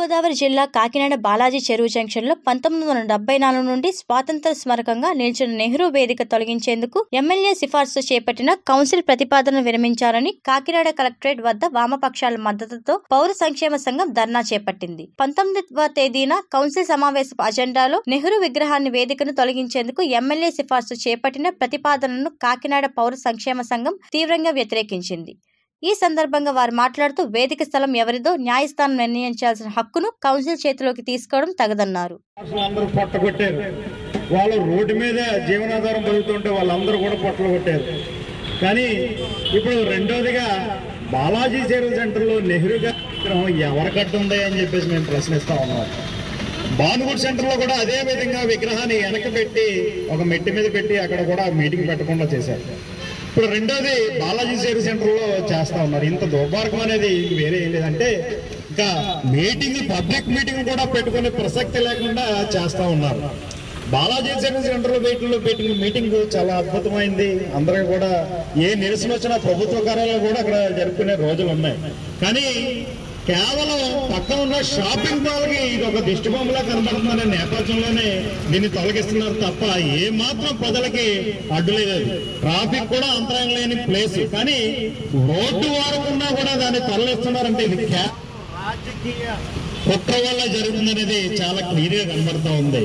తూర్పుగోదావరి జిల్లా కాకినాడ బాలాజీ చెరువు జంక్షన్లో పంతొమ్మిది వందల డెబ్బై నాలుగు నుండి స్వాతంత్ర స్మారకంగా నిలిచిన నెహ్రూ వేదిక తొలగించేందుకు ఎమ్మెల్యే సిఫార్సు చేపట్టిన కౌన్సిల్ ప్రతిపాదన విరమించాలని కాకినాడ కలెక్టరేట్ వద్ద వామపక్షాల మద్దతుతో పౌర సంక్షేమ సంఘం ధర్నా చేపట్టింది పంతొమ్మిదవ తేదీన కౌన్సిల్ సమావేశపు అజెండాలో నెహ్రూ విగ్రహాన్ని వేదికను తొలగించేందుకు ఎమ్మెల్యే సిఫార్సు చేపట్టిన ప్రతిపాదనను కాకినాడ పౌర సంక్షేమ సంఘం తీవ్రంగా వ్యతిరేకించింది ఈ సందర్భంగా వారు మాట్లాడుతూ వేదిక స్థలం ఎవరిదో న్యాయస్థానం నిర్ణయించాల్సిన హక్కును కౌన్సిల్ చేతిలోకి తీసుకోవడం తగదన్నారు అసలు అందరూ పొట్ట కొట్టారు వాళ్ళు రోడ్డు మీద జీవనాధారం బతుకుతుంటే వాళ్ళందరూ కూడా పొట్టలు కొట్టారు కానీ ఇప్పుడు రెండోదిగా బాలాజీ చెరువు సెంటర్లో నెహ్రూ గారి విగ్రహం ఎవరి కట్టుంది అని చెప్పేసి మేము ప్రశ్నిస్తా ఉన్నాం భానుగుడి సెంటర్లో కూడా అదే విధంగా విగ్రహాన్ని వెనక పెట్టి ఒక మెట్టి మీద పెట్టి అక్కడ కూడా మీటింగ్ పెట్టకుండా చేశారు ఇప్పుడు రెండోది బాలాజీ సేరు సెంటర్ లో చేస్తా ఉన్నారు ఇంత దుర్మార్గం అనేది వేరే ఏం లేదంటే ఇంకా మీటింగ్ పబ్లిక్ మీటింగ్ కూడా పెట్టుకునే ప్రసక్తి లేకుండా చేస్తా ఉన్నారు బాలాజీ సర్వీస్ సెంటర్ లో వీటిలో పెట్టిన మీటింగ్ చాలా అద్భుతమైంది అందరికీ కూడా ఏ నిరసన వచ్చినా ప్రభుత్వ కార్యాలయాలు కూడా అక్కడ జరుపుకునే రోజులు ఉన్నాయి కానీ కేవలం పక్కన ఉన్న షాపింగ్ మాల్ కి ఇది ఒక దిష్టి బొమ్మలా కనబడుతుందనే నేపథ్యంలోనే దీన్ని తొలగిస్తున్నారు తప్ప ఏ మాత్రం ప్రజలకి అడ్డు లేదు అది. ట్రాఫిక్ కూడా అంతరాయం లేని ప్లేస్ కానీ రోడ్డు వారకుండా కూడా దాన్ని తరలిస్తున్నారంటే ఇది కేవలం రాజకీయ కుట్ర వల్ల జరుగుతుందనేది చాలా క్లియర్ గా కనబడుతూ ఉంది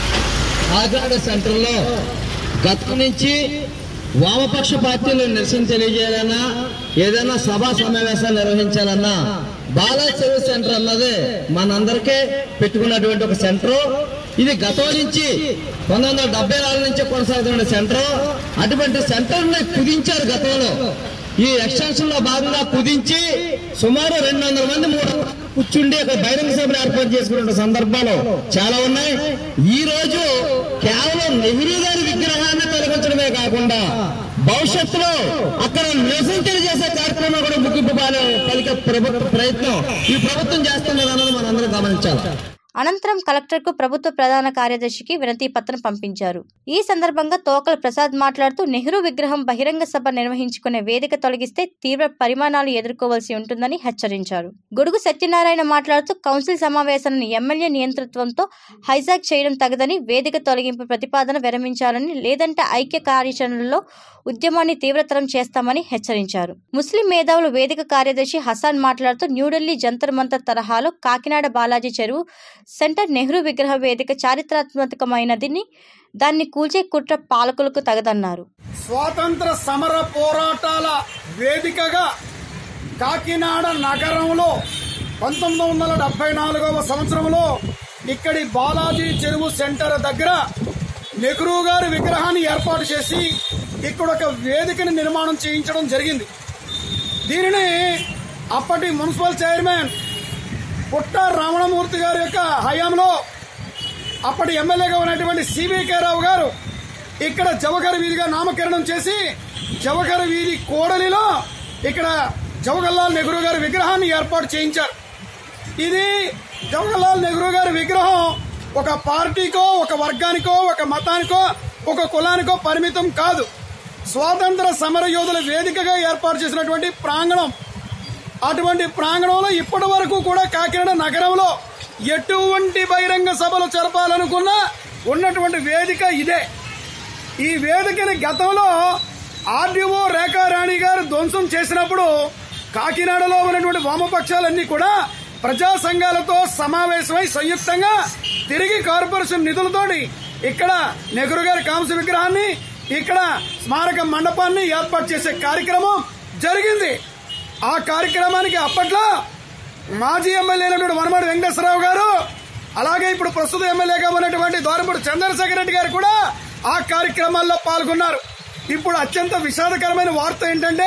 కాకినాడ సెంటర్లో గతం నుంచి వామపక్ష పార్టీలు నిరసన తెలియజేయాలన్నా ఏదైనా సభా సమావేశాలు నిర్వహించాలన్నా బాలా సర్వీస్ సెంటర్ అన్నది మనందరికీ పెట్టుకున్నటువంటి ఒక సెంటర్ ఇది గతం నుంచి పంతొమ్మిది వందల డెబ్బై నాలుగు నుంచి కొనసాగుతున్న సెంటర్ అటువంటి సెంటర్ ని కుదించారు గతంలో ఈ ఎక్స్టెన్షన్ లో భాగంగా కుదించి సుమారు రెండు వందల మంది మూడు వందల మంది కూర్చుండి అక్కడ బహిరంగ సభలు ఏర్పాటు చేసుకున్న సందర్భాలు చాలా ఉన్నాయి ఈ రోజు కేవలం నెహ్రూ గారి విగ్రహాన్ని తొలగించడమే కాకుండా భవిష్యత్తులో అక్కడ నిరసన తెలియజేసే కార్యక్రమం కూడా ముగింపు పాలే పలికే ప్రభుత్వ ప్రయత్నం ఈ ప్రభుత్వం చేస్తున్నది అన్నది మనందరం గమనించాలి అనంతరం కలెక్టర్కు ప్రభుత్వ ప్రధాన కార్యదర్శికి వినతి పత్రం పంపించారు ఈ సందర్భంగా తోకల ప్రసాద్ మాట్లాడుతూ నెహ్రూ విగ్రహం బహిరంగ సభ నిర్వహించుకునే వేదిక తొలగిస్తే తీవ్ర పరిమాణాలు ఎదుర్కోవాల్సి ఉంటుందని హెచ్చరించారు గొడుగు సత్యనారాయణ మాట్లాడుతూ కౌన్సిల్ సమావేశాలను ఎమ్మెల్యే నియంతృత్వంతో హైజాక్ చేయడం తగదని వేదిక తొలగింపు ప్రతిపాదన విరమించాలని లేదంటే ఐక్య కార్యాచరణలో ఉద్యమాన్ని తీవ్రతరం చేస్తామని హెచ్చరించారు ముస్లిం మేధావులు వేదిక కార్యదర్శి హసాన్ మాట్లాడుతూ న్యూఢిల్లీ జంతర్ మంతర్ తరహాలో కాకినాడ బాలాజీ చెరువు సెంటర్ నెహ్రూ విగ్రహ వేదిక చారిత్రాత్మకమైనదిని దాన్ని కూల్చే కుట్ర పాలకులకు తగదన్నారు స్వాతంత్ర సమర పోరాటాల వేదికగా కాకినాడ నగరంలో పంతొమ్మిది వందల డెబ్బై నాలుగవ సంవత్సరంలో ఇక్కడి బాలాజీ చెరువు సెంటర్ దగ్గర నెహ్రూ గారి విగ్రహాన్ని ఏర్పాటు చేసి ఇక్కడ ఒక వేదికని నిర్మాణం చేయించడం జరిగింది దీనిని అప్పటి మున్సిపల్ చైర్మన్ పుట్ట రమణమూర్తి గారి యొక్క హయాంలో అప్పటి ఎమ్మెల్యేగా ఉన్నటువంటి సివికే రావు గారు ఇక్కడ జవహర్ వీధిగా నామకరణం చేసి జవహర్ వీధి కోడలిలో ఇక్కడ జవహర్లాల్ నెహ్రూ గారి విగ్రహాన్ని ఏర్పాటు చేయించారు ఇది జవహర్లాల్ నెహ్రూ గారి విగ్రహం ఒక పార్టీకో ఒక వర్గానికో ఒక మతానికో ఒక కులానికో పరిమితం కాదు స్వాతంత్ర సమర యోధుల వేదికగా ఏర్పాటు చేసినటువంటి ప్రాంగణం అటువంటి ప్రాంగణంలో ఇప్పటి వరకు కూడా కాకినాడ నగరంలో ఎటువంటి బహిరంగ సభలు జరపాలనుకున్నా ఉన్నటువంటి వేదిక ఇదే ఈ వేదికని గతంలో ఆర్డీఓ రేఖారాణి గారు ధ్వంసం చేసినప్పుడు కాకినాడలో ఉన్నటువంటి వామపక్షాలన్నీ కూడా ప్రజా సంఘాలతో సమావేశమై సంయుక్తంగా తిరిగి కార్పొరేషన్ నిధులతోటి ఇక్కడ నెహ్రూ గారి కాంస్య విగ్రహాన్ని ఇక్కడ స్మారక మండపాన్ని ఏర్పాటు చేసే కార్యక్రమం జరిగింది ఆ కార్యక్రమానికి అప్పట్లో మాజీ ఎమ్మెల్యే అయినటువంటి వనమాడి వెంకటేశ్వరరావు గారు అలాగే ఇప్పుడు ప్రస్తుత ఎమ్మెల్యేగా ఉన్నటువంటి ద్వారపూడి చంద్రశేఖర్ రెడ్డి గారు కూడా ఆ కార్యక్రమాల్లో పాల్గొన్నారు ఇప్పుడు అత్యంత విషాదకరమైన వార్త ఏంటంటే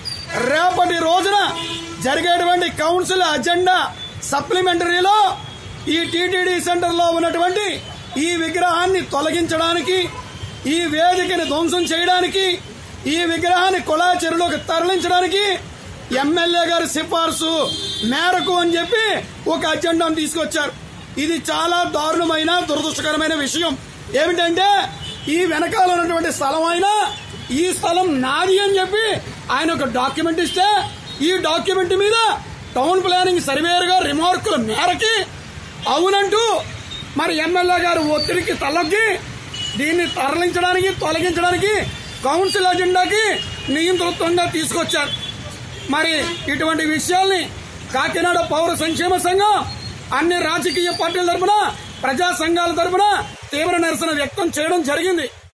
రేపటి రోజున జరిగేటువంటి కౌన్సిల్ అజెండా సప్లిమెంటరీలో ఈ టీటీడీ సెంటర్లో ఉన్నటువంటి ఈ విగ్రహాన్ని తొలగించడానికి ఈ వేదికని ధ్వంసం చేయడానికి ఈ విగ్రహాన్ని కొలా చెరువులోకి తరలించడానికి ఎమ్మెల్యే గారి సిఫార్సు మేరకు అని చెప్పి ఒక అజెండాను తీసుకొచ్చారు ఇది చాలా దారుణమైన దురదృష్టకరమైన విషయం ఏమిటంటే ఈ వెనకాల ఉన్నటువంటి స్థలం అయినా ఈ స్థలం నాది అని చెప్పి ఆయన ఒక డాక్యుమెంట్ ఇస్తే ఈ డాక్యుమెంట్ మీద టౌన్ ప్లానింగ్ సర్వేయర్ గారు రిమార్కుల మేరకి అవునంటూ మరి ఎమ్మెల్యే గారు ఒత్తిడికి తలొగ్గి దీన్ని తరలించడానికి తొలగించడానికి కౌన్సిల్ అజెండాకి నియంతృత్వంగా తీసుకొచ్చారు మరి ఇటువంటి విషయాల్ని కాకినాడ పౌర సంక్షేమ సంఘం అన్ని రాజకీయ పార్టీల తరపున ప్రజా సంఘాల తరపున తీవ్ర నిరసన వ్యక్తం చేయడం జరిగింది